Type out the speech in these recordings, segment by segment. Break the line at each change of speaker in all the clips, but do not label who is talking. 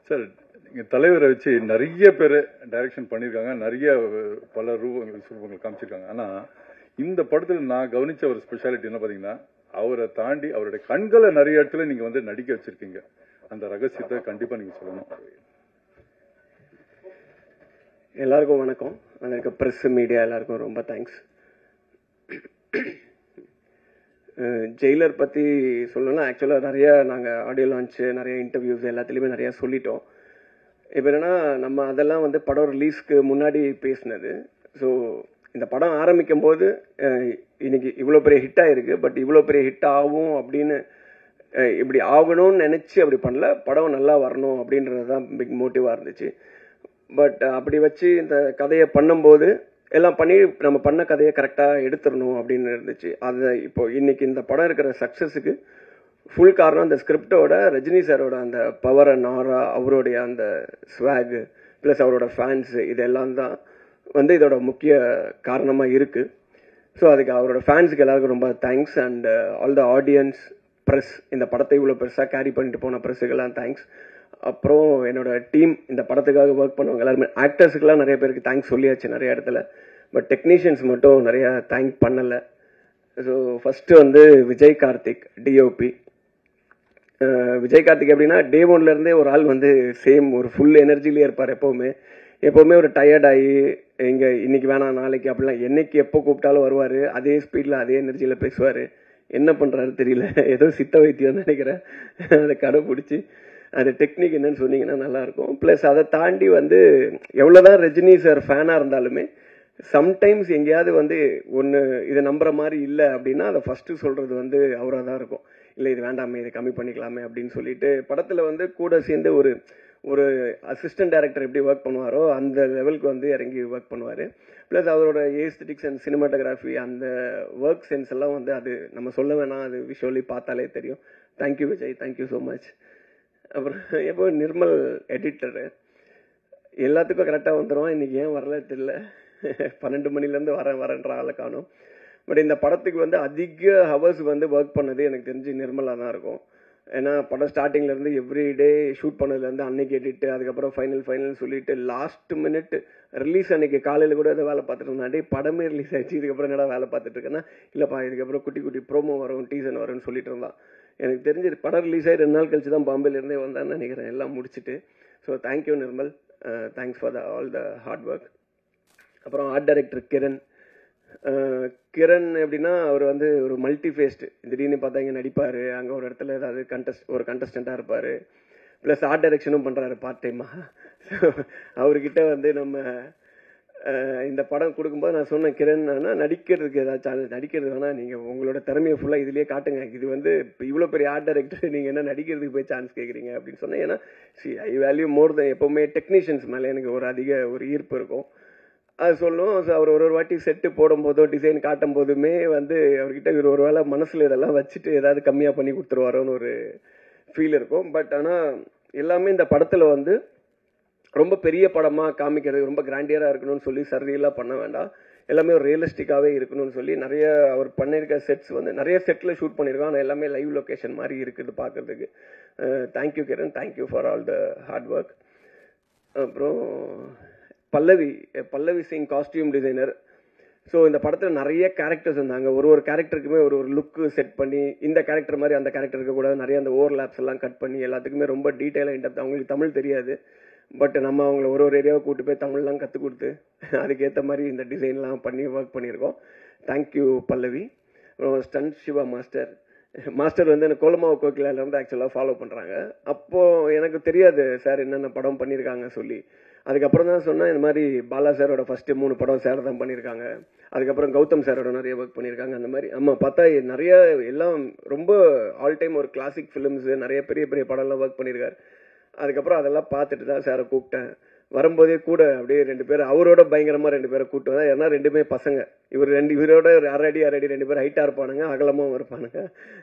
sir நீங்க தலைவரை வச்சு நிறைய பேர் டைரக்ஷன் பண்ணியிருக்காங்க நிறைய அஹ், பல ரூபங்கள் சுரூபங்கள் காமிச்சிருக்காங்க ஆனா இந்த படத்துல நான் கவனிச்ச ஒரு ஸ்பெஷாலிட்டி என்ன பாத்தீங்கன்னா அவரை தாண்டி அவருடைய கண்களை நிறைய இடத்துல நீங்க வந்து நடிக்க வச்சிருக்கீங்க அந்த ரகசியத்தை கண்டிப்பா நீங்க சொல்லணும்
எல்லாருக்கும் வணக்கம் அதில் இருக்க ப்ரெஸ் மீடியா எல்லாருக்கும் ரொம்ப தேங்க்ஸ் ஜெயிலர் பற்றி சொல்லணும்னா ஆக்சுவலாக நிறைய நாங்கள் ஆடியோ லான்ச்சு நிறைய இன்டர்வியூஸ் எல்லாத்துலேயுமே நிறையா சொல்லிட்டோம் இப்போ என்னன்னா நம்ம அதெல்லாம் வந்து படம் ரிலீஸ்க்கு முன்னாடி பேசினது ஸோ இந்த படம் ஆரம்பிக்கும் போது அஹ், இன்னைக்கு இவ்வளோ பெரிய ஹிட் ஆயிருக்கு பட் இவ்வளோ பெரிய ஹிட் ஆகும் அப்படின்னு அஹ், இப்படி ஆகணும்னு நினச்சி அப்படி பண்ணல படம் நல்லா வரணும் அப்படின்றது தான் பிக் மோட்டிவாக இருந்துச்சு பட் அப்படி வச்சு இந்த கதையை பண்ணும்போது எல்லாம் பண்ணி நம்ம பண்ண கதையை கரெக்டாக எடுத்துடணும் அப்படின்னு இருந்துச்சு அதை இப்போ இன்னைக்கு இந்த படம் இருக்கிற சக்ஸஸுக்கு ஃபுல் காரணம் அந்த ஸ்கிரிப்டோட ரஜினி சாரோட அந்த பவர் அண்ட் ஆரா அவருடைய அந்த ஸ்வாக் ப்ளஸ் அவரோட ஃபேன்ஸ் இதெல்லாம் தான் வந்து இதோட முக்கிய காரணமாக இருக்குது ஸோ அதுக்கு அவரோட ஃபேன்ஸுக்கு எல்லாருக்கும் ரொம்ப thanks and all the audience press இந்த படத்தை இவ்வளோ பெருசாக கேரி பண்ணிட்டு போன ப்ரெஸ்ஸுக்கெல்லாம் தேங்க்ஸ் அப்புறம் என்னோட டீம் இந்த படத்துக்காக ஒர்க் பண்ணவங்க எல்லாருமே ஆக்டர்ஸுக்கெல்லாம் நிறைய பேருக்கு தேங்க்ஸ் சொல்லியாச்சு நிறைய இடத்துல பட் டெக்னீஷியன்ஸ் மட்டும் நிறையா தேங்க் பண்ணலை ஸோ ஃபஸ்ட்டு வந்து விஜய் கார்த்திக் டிஓபி விஜய் கார்த்திக் எப்படின்னா டே ஒன்ல இருந்தே ஒரு ஆள் வந்து சேம் ஒரு ஃபுல் எனர்ஜிலேயே இருப்பார் எப்போவுமே எப்போவுமே ஒரு டயர்ட் ஆகி இங்கே இன்னைக்கு வேணாம் நாளைக்கு அப்படிலாம் என்னைக்கு எப்போ கூப்பிட்டாலும் வருவார் அதே ஸ்பீடில் அதே எனர்ஜியில் பேசுவார் என்ன பண்ணுறாரு தெரியல ஏதோ சித்த வைத்தியம்னு நினைக்கிறேன் அதை கடைப்பிடிச்சி அது டெக்னிக் என்னன்னு சொன்னீங்கன்னா நல்லாயிருக்கும் ப்ளஸ் அதை தாண்டி வந்து எவ்வளோதான் ரஜினி சார் ஃபேனாக இருந்தாலுமே சம்டைம்ஸ் எங்கேயாவது வந்து ஒன்று இதை நம்புற மாதிரி இல்லை அப்படின்னா அதை ஃபஸ்ட்டு சொல்கிறது வந்து அவராக தான் இருக்கும் இல்லை இது வேண்டாமே இதை கம்மி பண்ணிக்கலாமே அப்படின்னு சொல்லிட்டு படத்தில் வந்து கூட சேர்ந்து ஒரு ஒரு அசிஸ்டன்ட் டைரக்டர் எப்படி ஒர்க் பண்ணுவாரோ அந்த லெவலுக்கு வந்து இறங்கி ஒர்க் பண்ணுவார் ப்ளஸ் அவரோட ஏஸ்தட்டிக்ஸ் அண்ட் சினிமாட்டோகிராஃபி அந்த ஒர்க் சென்ஸ் எல்லாம் வந்து அது நம்ம சொல்ல வேணாம் அது விஷுவலி பார்த்தாலே தெரியும் thank you Vijay thank you so much அப்புறம் எப்போ நிர்மல் எடிட்டரு எல்லாத்துக்கும் கரெக்டாக வந்துடும் இன்னைக்கு ஏன் வரல தெரியல பன்னெண்டு மணிலேருந்து வரேன் வரேன்ற ஆளை காணும் பட் இந்த படத்துக்கு வந்து அதிக ஹவர்ஸ் வந்து ஒர்க் பண்ணது எனக்கு தெரிஞ்சு நிர்மலாக தான் இருக்கும் ஏன்னா படம் ஸ்டார்டிங்ல இருந்து எவ்ரி டே ஷூட் பண்ணதுலேருந்து அன்னைக்கு எடிட்டு அதுக்கப்புறம் ஃபைனல் ஃபைனல் சொல்லிட்டு லாஸ்ட் மினிட் ரிலீஸ் அன்னைக்கு காலையில் கூட ஏதோ வேலை பார்த்துட்டு இருந்தாண்டி படமே ரிலீஸ் ஆயிடுச்சு இதுக்கப்புறம் என்னடா வேலை பார்த்துட்டு இருக்கேன்னா இல்லைப்பா இதுக்கப்புறம் குட்டி குட்டி ப்ரோமோ வரும் டீசன் வரும்னு சொல்லிட்டு இருந்தான் எனக்கு தெரிஞ்சு படம் ரிலீஸ் ஆகி ரெண்டு நாள் கழிச்சு தான் பாம்பேல இருந்தே வந்தான்னு நினைக்கிறேன் எல்லாம் முடிச்சுட்டு so thank you Nirmal thanks for the all the hard work அப்புறம் art director Kiran uh Kiran எப்படின்னா அவர் வந்து ஒரு மல்டி ஃபேஸ்டு திடீர்னு பார்த்தா இங்கே நடிப்பார் அங்கே ஒரு இடத்துல ஏதாவது கண்டஸ்ட் ஒரு கண்டஸ்டண்ட்டாக இருப்பார் ப்ளஸ் ஆர்ட் டைரக்ஷனும் பண்ணுறாரு பார்ட் டைமாக ஸோ அவர்கிட்ட வந்து நம்ம அஹ் இந்த படம் கொடுக்கும்போது நான் சொன்னேன் கிரண் ஆனா நடிக்கிறதுக்கு ஏதாச்சும் chance- நடிக்கிறது வேணா நீங்கள் உங்களோட திறமையை ஃபுல்லாக இதுலேயே காட்டுங்க இது வந்து இப்போ இவ்வளோ பெரிய ஆர்ட் டைரக்டர் நீங்கள் என்ன நடிக்கிறதுக்கு போய் சான்ஸ் கேட்குறீங்க அப்படின்னு சொன்னேன் ஏன்னா சி ஐ வேல்யூ மோர் தென் எப்போவுமே டெக்னீஷியன்ஸ் மேலே எனக்கு ஒரு அதிக ஒரு ஈர்ப்பு இருக்கும் அது சொல்லும் ஸோ அவர் ஒரு ஒரு வாட்டி செட்டு போடும்போதோ டிசைன் காட்டும் போதுமே வந்து அவர்கிட்ட இவர் ஒரு வேளை மனசில் இதெல்லாம் வச்சுட்டு ஏதாவது கம்மியாக பண்ணி கொடுத்துருவாரோன்னு ஒரு ஃபீல் இருக்கும் பட் ஆனால் எல்லாமே இந்த படத்தில் வந்து ரொம்ப பெரிய படமாக காமிக்கிறது ரொம்ப கிராண்டியராக இருக்கணும்னு சொல்லி சர்ரியெல்லாம் பண்ண வேண்டாம் எல்லாமே ஒரு ரியலிஸ்டிக்காகவே இருக்கணும்னு சொல்லி நிறைய அவர் பண்ணியிருக்க செட்ஸ் வந்து நிறைய செட்டில் ஷூட் பண்ணியிருக்கோம் ஆனால் எல்லாமே லைவ் லொக்கேஷன் மாதிரி இருக்குது பார்க்கறதுக்கு thank you Kiran thank you for all the hard work அப்புறம் Pallavi Pallavi Singh costume designer so இந்த படத்தில் நிறைய கேரக்டர்ஸ் இருந்தாங்க ஒரு ஒரு கேரக்டருக்குமே ஒரு ஒரு லுக்கு செட் பண்ணி இந்த கேரக்டர் மாதிரி அந்த கேரக்டர் இருக்கக்கூடாது நிறைய அந்த ஓவர்லாப்ஸ் எல்லாம் கட் பண்ணி எல்லாத்துக்குமே ரொம்ப டீட்டெயிலாக இன்டெப்த் அவங்களுக்கு தமிழ் தெரியாது பட் நம்ம அவங்கள ஒரு ஒரு ஏரியாவை கூட்டு போய் தமிழ்லாம் கற்றுக் கொடுத்து அதுக்கேற்ற மாதிரி இந்த டிசைன்லாம் பண்ணி ஒர்க் பண்ணியிருக்கோம் தேங்க்யூ பல்லவி அப்புறம் ஸ்டன் சிவா மாஸ்டர் மாஸ்டர் வந்து எனக்கு கோலமாவு கோகிலால இருந்து ஆக்சுவலாக ஃபாலோ பண்ணுறாங்க அப்போது எனக்கு தெரியாது சார் என்னென்ன படம் பண்ணியிருக்காங்க சொல்லி அதுக்கப்புறம் தான் சொன்னேன் இந்த மாதிரி பாலா சாரோட ஃபஸ்ட்டு மூணு படம் சார் தான் பண்ணியிருக்காங்க அதுக்கப்புறம் கௌதம் சாரோட நிறைய ஒர்க் பண்ணியிருக்காங்க அந்த மாதிரி ஆமாம் பார்த்தா நிறைய எல்லாம் ரொம்ப ஆல் டைம் ஒரு கிளாசிக் ஃபிலிம்ஸு நிறைய பெரிய பெரிய படம்லாம் ஒர்க் பண்ணியிருக்காரு அதுக்கப்புறம் அதெல்லாம் பார்த்துட்டு தான் சாரை கூப்பிட்டேன் வரும்போதே கூட அப்படியே ரெண்டு பேரும் அவரோட பயங்கரமாக ரெண்டு பேரை கூப்பிட்டு வந்தா ஏன்னா ரெண்டுமே பசங்க இவர் ரெண்டு இவரோட ஒரு அரை அடி அரை அடி ரெண்டு பேரும் ஹைட்டாக இருப்பானுங்க அகலமாகவும் இருப்பானுங்க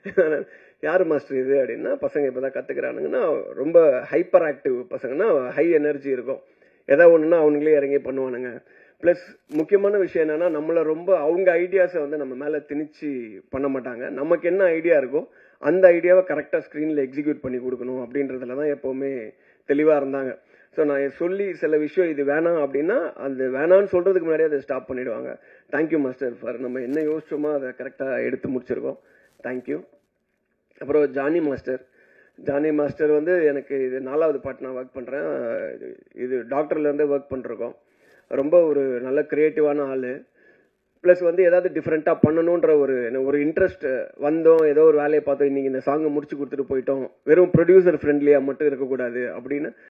யார் மாஸ்டர் இது அப்படின்னா பசங்க இப்போ தான் கற்றுக்கிறானுங்கன்னா ரொம்ப ஹைப்பர் ஆக்டிவ் பசங்கன்னா ஹை எனர்ஜி இருக்கும் எதா ஒன்றுனா அவனுங்களே இறங்கி பண்ணுவானுங்க ப்ளஸ் முக்கியமான விஷயம் என்னன்னா நம்மளை ரொம்ப அவங்க ஐடியாஸை வந்து நம்ம மேலே திணிச்சு பண்ண மாட்டாங்க நமக்கு என்ன ஐடியா இருக்கோ அந்த ஐடியாவை கரெக்டாக ஸ்க்ரீனில் எக்ஸிக்யூட் பண்ணி கொடுக்கணும் அப்படின்றதுல தான் எப்போவுமே தெளிவாக இருந்தாங்க ஸோ நான் சொல்லி சில விஷயம் இது வேணாம் அப்படின்னா அந்த வேணான்னு சொல்கிறதுக்கு முன்னாடியே அதை ஸ்டாப் பண்ணிடுவாங்க தேங்க்யூ மாஸ்டர் ஃபார் நம்ம என்ன யோசிச்சோமோ அதை கரெக்டாக எடுத்து முடிச்சிருக்கோம் தேங்க்யூ அப்புறம் ஜானி மாஸ்டர் ஜானி மாஸ்டர் வந்து எனக்கு இது நாலாவது பாட்டு நான் ஒர்க் பண்ணுறேன் இது டாக்டர்லேருந்து ஒர்க் பண்ணிருக்கோம் ரொம்ப ஒரு நல்ல க்ரியேட்டிவான ஆள் ப்ளஸ் வந்து ஏதாவது டிஃப்ரெண்ட்டாக பண்ணணுன்ற ஒரு ஒரு இன்ட்ரெஸ்ட் வந்தோம் ஏதோ ஒரு வேலையை பார்த்தோம் இன்றைக்கி இந்த சாங்கை முடிச்சு கொடுத்துட்டு போயிட்டோம் வெறும் ப்ரொடியூசர் ஃப்ரெண்ட்லியாக மட்டும் இருக்கக்கூடாது அப்படின்னு